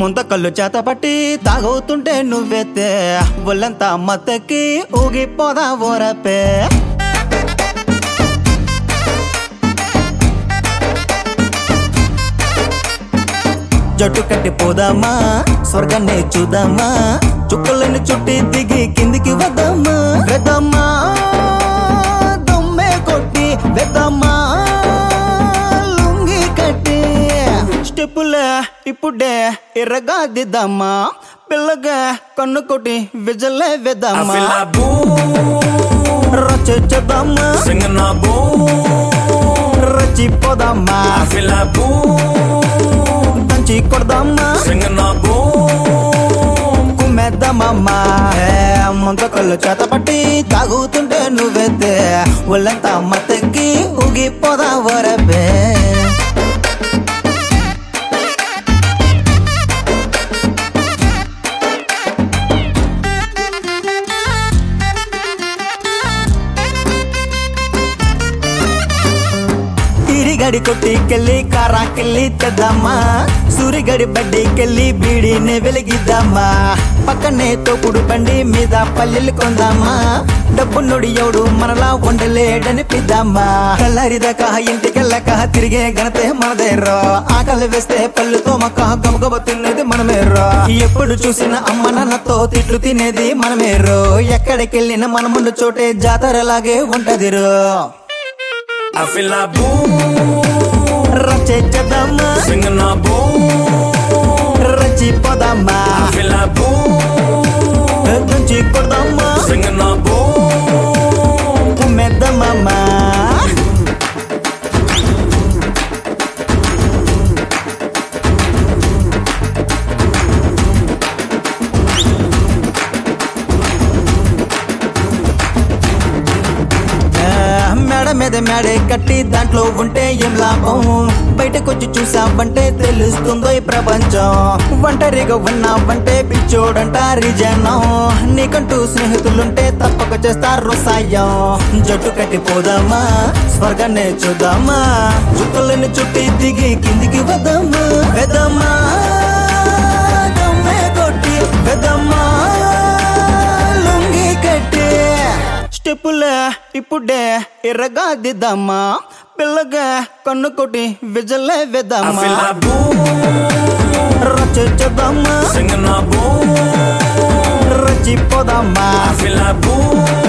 ముంత కళ్ళు చేత పట్టి తాగవుతుంటే నువ్వెత్తే ఒళ్ళంతా మత్తెక్కి ఊగిపోదా ఓరపే జట్టు కట్టి పోదామా స్వర్గాన్ని చూద్దామా చుక్కలను చుట్టి దిగి కిందికి వద్దామా వెదమ్మా దొమ్మే కొట్టి వెదమ్మా లుంగి కట్టి స్టెప్పులే ఇప్పుడే ఎర్రగా దిద్దామా పిల్లగా కన్ను కొట్టి విజలే I వెద్దామా feel like boom, రచేద్దామా singing a boom. రచిపోదామా I feel like boom, దంచి కొడదామా singing a boom. కుమ్మెద్దమమ్మా ముంత కళ్ళు చేత పట్టి తాగుతుంటే నువ్వెత్తే ఒళ్ళంతా మత్తెక్కి ఊగిపోదా వరబే తిరిగడి కొట్టికెళ్ళి కారాకెళ్ళి తెద్దామా సూరిగడి బడ్డీకెళ్ళి బీడిని వెలిగిద్దామా పక్కనే తోపుడు బండి మీద పల్లెలు కొందామా డబ్బు నుడి ఎవడు మనలా ఉండలేడని పిద్దామా కల్లరిదాకా ఇంటికెళ్ళక తిరిగే ఘనతే మనదేరో ఆకలి వేస్తే పళ్ళు తోమక గబగబ తినేది మనమేరో ఎప్పుడు చూసిన అమ్మ నాన్నతో తిట్లు తినేది మనమేరో ఎక్కడికెళ్ళిన మన ముందు చోటే జాతరలాగే ఉంటదిరో I feel like boom, రచేద్దామా singing a boom. రచిపోదామా I feel like boom, దంచి కొడదామా singing a boom. కుమ్మెద్దమమ్మా ఆ, మేడ మీద మేడే కట్టి దాంట్లో ఉంటే ఏం లాభం బయటకొచ్చి చూసావంటే తెలుస్తుందో ఈ ప్రపంచం ఒంటరిగా ఉన్నావంటే పిచ్చోడంటారి జనం నీకంటూ స్నేహితులుంటే తప్పక చేస్తారు సాయం జట్టు కట్టి పోదామా స్వర్గాన్ని చూద్దామా చుక్కలని చుట్టి దిగి కిందికి వద్దామా వెదమ్మా దమ్మే కొట్టి వెదమ్మా లుంగి కట్టి స్టెప్పులే ఇప్పుడే ఎర్రగా దిద్దామా పిల్లగా కన్ను కొట్టి విజలే I వెద్దామా feel like boom, రచేద్దామా singing a boom. రచిపోదామా I feel like boom,